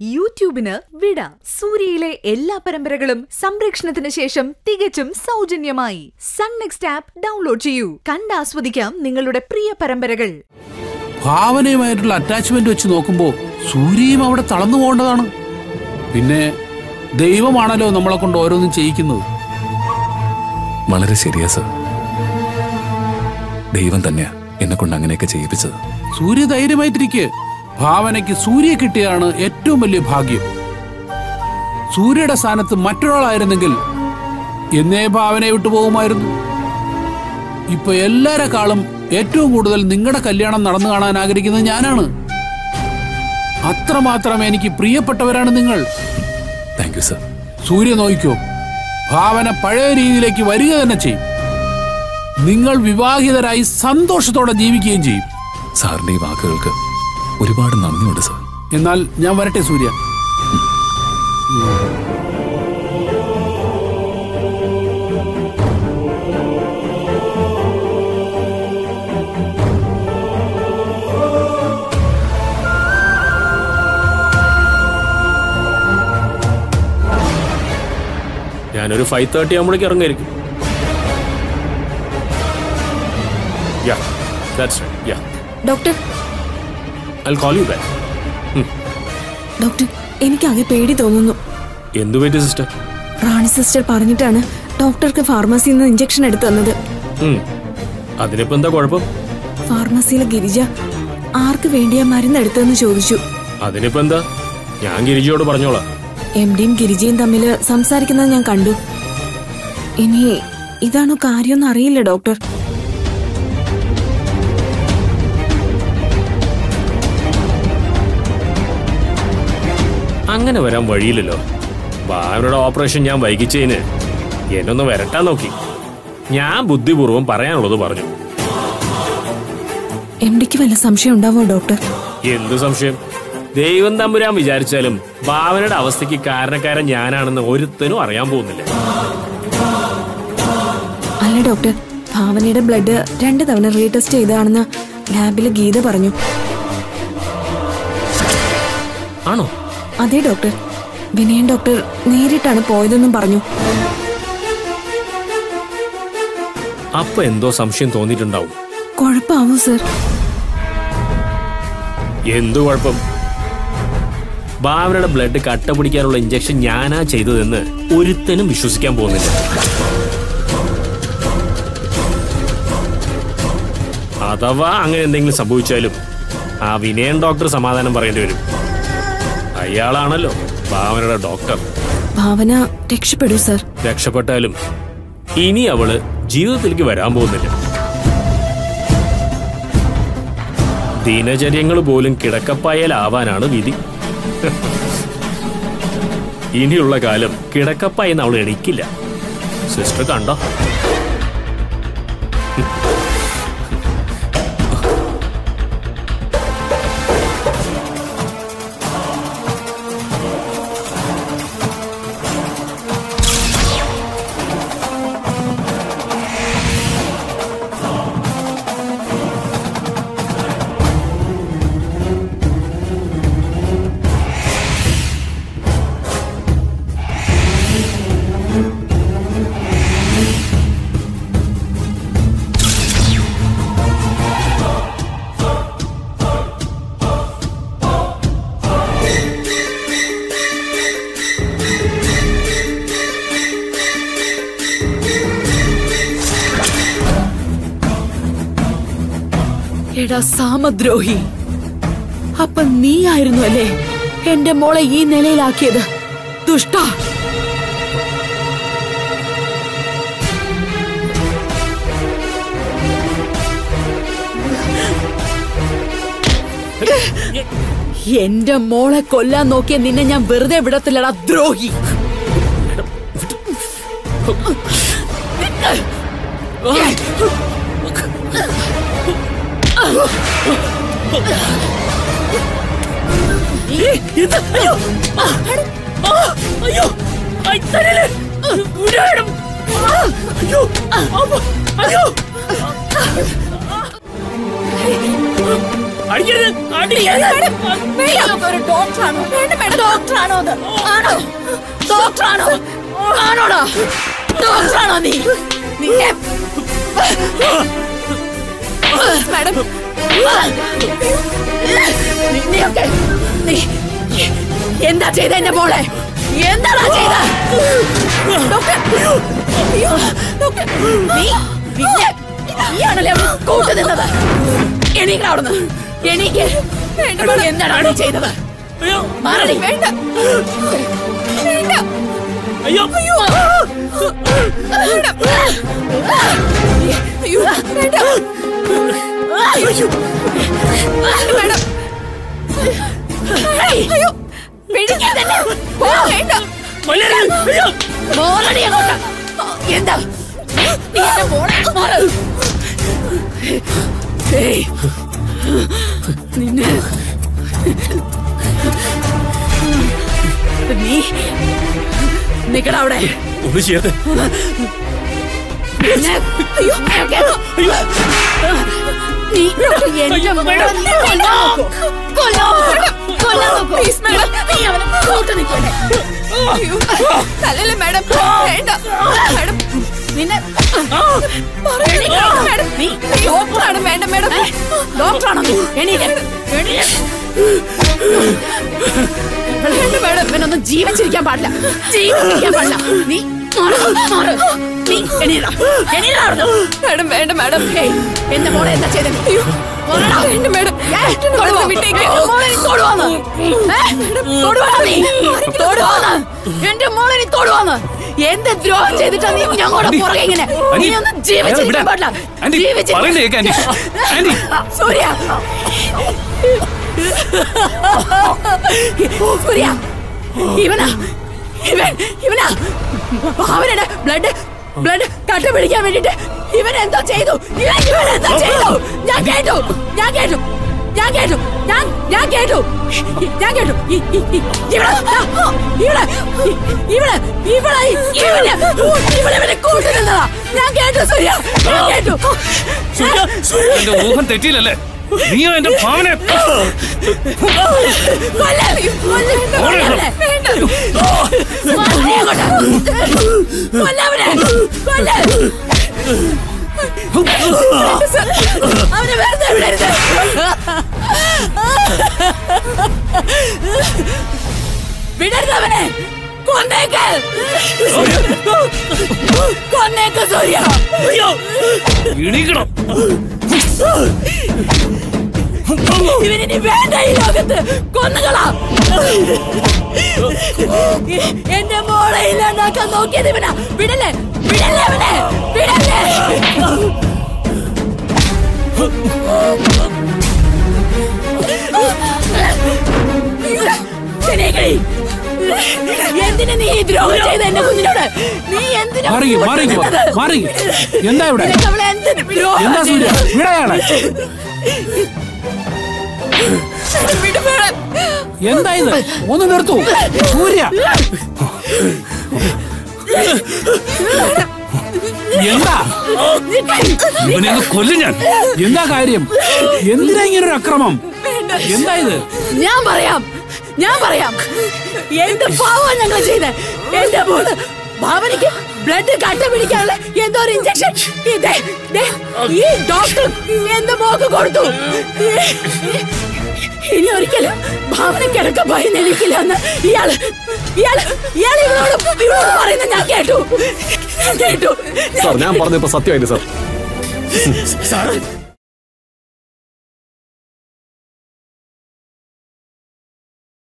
യൂട്യൂബിന് വിട സൂര്യയിലെ എല്ലാ പരമ്പരകളും സംരക്ഷണത്തിന് ശേഷം തികച്ചും സൗജന്യമായി സൺ നെക്സ്റ്റ് ആപ്പ് ഡൗൺലോഡ് ചെയ്യൂ കണ്ടാസ്വദിക്കാം നിങ്ങളുടെ പ്രിയ പരമ്പരകൾ ഭാവനയുമായിട്ടുള്ള അറ്റാച്ച്മെന്റ് വെച്ച് നോക്കുമ്പോൾ സൂര്യയും അവിടെ തളർന്നു പോകേണ്ടതാണ് പിന്നെ ദൈവമാണല്ലോ നമ്മളെ കൊണ്ട് ഓരോന്നും ചെയ്യിക്കുന്നത് വളരെ ശരിയാ സർ ദൈവം തന്നെയാ എന്നെ കൊണ്ട് അങ്ങനെയൊക്കെ ചെയ്യിപ്പിച്ചത് സൂര്യ ധൈര്യമായിട്ടിരിക്കെ ഭാവനയ്ക്ക് സൂര്യ കിട്ടിയതാണ് ഏറ്റവും വലിയ ഭാഗ്യം സൂര്യയുടെ സ്ഥാനത്ത് മറ്റൊരാളായിരുന്നെങ്കിൽ എന്നേ ഭാവനയെ വിട്ടു പോകുമായിരുന്നു ഇപ്പൊ എല്ലാരെക്കാളും ഏറ്റവും കൂടുതൽ നിങ്ങളുടെ കല്യാണം നടന്നു കാണാൻ ആഗ്രഹിക്കുന്നത് ഞാനാണ് അത്രമാത്രം എനിക്ക് പ്രിയപ്പെട്ടവരാണ് നിങ്ങൾ താങ്ക് യു സർ സൂര്യ നോയിക്കോ ഭാവന പഴയ രീതിയിലേക്ക് വരിക തന്നെ ചെയ്യും നിങ്ങൾ വിവാഹിതരായി സന്തോഷത്തോടെ ജീവിക്കുകയും ചെയ്യും സാറിന്റെ ഈ വാക്കുകൾക്ക് ഒരുപാട് നന്ദിയുണ്ട് സർ എന്നാൽ ഞാൻ വരട്ടെ സൂര്യ ഞാനൊരു ഫൈവ് തേർട്ടി ആകുമ്പോഴേക്ക് ഇറങ്ങായിരിക്കും yeah that's yeah doctor I call you back doctor എനിക്കാകെ പേടി തോന്നുന്നു എന്തു പറ്റി സിസ്റ്റർ റാണി സിസ്റ്റർ പറഞ്ഞിട്ടാണ് ഡോക്ടർക്ക് ഫാർമസിയിൽ നിന്ന് ഇഞ്ചക്ഷൻ എടുത്തു തന്നത് അതിനിപ്പോ എന്താ കുഴപ്പം ഫാർമസിയിലെ ഗിരിജ ആർക്ക് വേണ്ടിയാ മരുന്ന് എടുത്തതെന്ന് ചോദിച്ചു അതിനിപ്പോ എന്താ ഞാൻ ഗിരിജയോട് പറഞ്ഞോളാം എം ഡിയും ഗിരിജയും തമ്മിൽ സംസാരിക്കുന്നത് ഞാൻ കണ്ടു ഇനി ഇതാണോ കാര്യമൊന്നും അറിയില്ല ഡോക്ടർ അങ്ങനെ വരാൻ വഴിയില്ലല്ലോ ഭാവനയുടെ ഓപ്പറേഷൻ ഞാൻ വൈകിച്ചതിന് എന്നൊന്ന് വരട്ടാൻ നോക്കി ഞാൻ ബുദ്ധിപൂർവ്വം പറയാനുള്ളത് പറഞ്ഞു എം ഡിക്ക് വല്ല സംശയം ഉണ്ടാവോ ഡോക്ടർ എന്ത് സംശയം ദൈവം തമ്പുരാൻ വിചാരിച്ചാലും ഭാവനയുടെ അവസ്ഥയ്ക്ക് കാരണക്കാരൻ ഞാനാണെന്ന് ഒരുത്തനും അറിയാൻ പോകുന്നില്ല അല്ല ഡോക്ടർ ഭാവനയുടെ ബ്ലഡ് രണ്ട് തവണ റീടെസ്റ്റ് ചെയ്തതാണെന്ന് ലാബിൽ ഗീത പറഞ്ഞു ആണോ അതെ ഡോക്ടർ വിനയൻ ഡോക്ടർ നേരിട്ടാണ് പോയതെന്നും പറഞ്ഞു അപ്പൊ എന്തോ സംശയം തോന്നിയിട്ടുണ്ടാവും കുഴപ്പാവോ സർ എന്തു കുഴപ്പം ഭാവനയുടെ ബ്ലഡ് കട്ട പിടിക്കാനുള്ള ഇഞ്ചക്ഷൻ ഞാനാ ചെയ്തതെന്ന് ഒരുത്തനും വിശ്വസിക്കാൻ പോകുന്നില്ല അഥവാ അങ്ങനെ എന്തെങ്കിലും സംഭവിച്ചാലും ആ വിനയൻ ഡോക്ടർ സമാധാനം പറയേണ്ടി വരും അയാളാണല്ലോ ഭാവനയുടെ ഡോക്ടർ ഭാവന രക്ഷപ്പെടൂ സർ രക്ഷപ്പെട്ടാലും ഇനി അവള് ജീവിതത്തിലേക്ക് വരാൻ പോകുന്നില്ല ദിനചര്യങ്ങൾ പോലും കിടക്കപ്പായലാവാനാണ് വിധി ഇനിയുള്ള കാലം കിടക്കപ്പായെന്ന് അവൾ എണിക്കില്ല സിസ്റ്റർ കണ്ടോ എടാ സാമദ്രോഹി അപ്പൊ നീയായിരുന്നു അല്ലേ എന്റെ മോളെ ഈ നിലയിലാക്കിയത് ദുഷ്ട എന്റെ മോളെ കൊല്ലാൻ നോക്കിയ നിന്നെ ഞാൻ വെറുതെ വിടത്തില്ലടാ ദ്രോഹി ഇത് അയ്യോ ആ, ആ, അയ്യോ ഐ, തലയില്. ഉരാടം. ആ, അയ്യോ അമ്മ, അയ്യോ അടിക്കരുത് അടിക്കരുത് ഒരു ഡോക്ടറാണോ വേണ്ട മേഡം ഡോക്ടറാണോ അത് ആണോ ഡോക്ടറാണോ ആണോടാ ഡോക്ടറാണോ നീ നിന്നെ മാഡം നിന്നെയൊക്കെ നീ എന്താ ചെയ്ത എന്റെ മോളെ എന്താടാ ചെയ്ത ഡോക്ടർ അയ്യോ, ഡോക്ടർ നീ നിന്നെ നീയാണല്ലേ അവിടെ കൂട്ടു നിന്നത് എണീക്കട അവിടുന്ന് എണീക്ക് എന്താണ് നീ ചെയ്തത് അയ്യോ മാറടി വേണ്ട വേണ്ട അയ്യോ അയ്യോ അയ്യോ വേണ്ട അയ്യോ വേണ്ട അയ്യോ പിടിക്കാൻ തന്നെ പോ, വേണ്ട മലയാളി അയ്യോ മോളടി അങ്ങോട്ട് എന്താ നീ എന്റെ മോളെ മോളെ ഏയ് നിന്നെ നീ നിക്കട അവിടെ ഒന്ന് ചെയ്യരുത് പിന്നെ അയ്യോ ഒക്കെ നീ എന്റെ മോളെ നീ കൊല്ലാൻ നോക്കൂ. കൊല്ലാൻ നോക്കൂ. കൊല്ലാൻ നോക്കൂ. നീ അവനെ കൂട്ട് നിൽക്കണ്ടേ തലല്ലേ മാഡം വേണ്ട മാഡം നിന്നെ എണീക്കോ, മാഡം നീ ഡോക്ടറാണ് വേണ്ട മാഡം ഡോക്ടറാണോ നീ എണീക്ക് എണീക്ക് വേണ്ട മാഡം ഇവനൊന്നും ജീവിച്ചിരിക്കാൻ പാടില്ല ജീവിച്ചിരിക്കാൻ പാടില്ല നീ മാറ്, മാറ്. നീ എണീടാ എണീടാ അവിടുന്ന്. മാഡം വേണ്ട മാഡം ഏയ്, എന്റെ മോളെ എന്താ ചെയ്തത് മാറടാ. വേണ്ട മാഡം തൊടുവാ. എന്റെ മോളെ നീ തൊടുവാന്ന് ഏ? തൊടുവാണോ നീ തൊടുവാന്ന് എന്റെ മോളെ നീ തൊടുവാന്ന് എന്ത് ദ്രോഹം ചെയ്തിട്ടാ നീ ഞങ്ങളുടെ പുറകെ ഇങ്ങനെ നീ ഒന്നും ജീവിച്ചിരിക്കാൻ പാടില്ല ആന്റി, ജീവിച്ചിരിക്കാൻ- പറയുന്നത് cake aunty. Aunty. Surya Surya ഇവനാ ഇവൻ ഇവനാ അവരുടെ ബ്ലഡ് ബ്ലഡ് കട്ട പിടിക്കാൻ വേണ്ടിട്ട് ഇവൻ എന്തോ ചെയ്തു ഇവൻ ഇവൻ എന്തോ ചെയ്തു ഞാൻ കേട്ടു ഞാൻ കേട്ടു ഞാൻ കേട്ടു ഞാൻ ഞാൻ കേട്ടു ഞാൻ കേട്ടു ഇ- ഇ- ഇ- ഇവിടെ ദാ, ഇവിടെ ഇ- ഇവിടെ ഇവിടെ ഇവനെ ഇവിടെ ഇവനെ കൂട്ടുന്നതാ ഞാൻ കേട്ടു സൂര്യ ഞാൻ കേട്ടു എന്റെ ഊഹം തെറ്റിയില്ലല്ലേ നീയോ എന്റെ ഭാവനെ കൊല്ലാതെ, കൊല്ലാതെ, കൊല്ലാതെ, വേണ്ട. മാറിനെ അങ്ങോട്ട്. കൊല്ലവനെ, കൊല്ല്. അവനെ വെറുതെ വിടരുത്. വിടരുത് അവനെ കൊന്നേക്ക് കൊന്നേക്ക് സൂര്യ ഇണീക്കണം ഇവനിനി വേണ്ട ഈ ലോകത്ത് കൊന്നുകളാ എന്റെ മോളെ ഇല്ലാണ്ടാക്കാൻ നോക്കിയത് ഇവനാ വിടല്ലേ വിടല്ലേ അവനെ വിടല്ലേ ശരിയാക്കടി. എന്തിനാ നീ ഈ ദ്രോഹം ചെയ്ത എന്റെ കുഞ്ഞിനോട് നീ എന്തിനാ മാറിക്ക് മാറിക്ക് വിട്ടത്? മാറിക്ക് എന്താ ഇവിടെ നിനക്ക് അവളെ എന്തിന് ദ്രോഹം എന്താ സൂര്യ ചെയ്തു? വിടയാളെ വിട് മേഡം. എന്താ ഇത് ഒന്ന് നിർത്തൂ സൂര്യ എന്താ ഇവനെ അങ്ങ് കൊല്ലും ഞാൻ എന്താ കാര്യം എന്തിനാ ഇങ്ങനെ ഒരു അക്രമം എന്താ ഇത് ഞാൻ പറയാം ഞാൻ പറയാം എന്ത് പാവം ഞങ്ങൾ ചെയ്ത് എന്റെ മോള് ഭാവനയ്ക്ക് ബ്ലഡ് കട്ട പിടിക്കാനുള്ള എന്തോ ഒരു ഇഞ്ചക്ഷൻ ഈ ഡോക്ടർ എന്റെ മോക്ക് കൊടുത്തു ഇനി ഒരിക്കലും ഭാവന കിടക്ക ഭയന്നെനിക്കില്ല എന്ന് ഇയാള് ഇയാള് ഇയാൾ ഇവളോട് ഇവളോട് പറയുന്നത് ഞാൻ കേട്ടു ഞാൻ കേട്ടു സാർ ഞാൻ പറഞ്ഞപ്പോ സത്യമായില്ല സാർ സാർ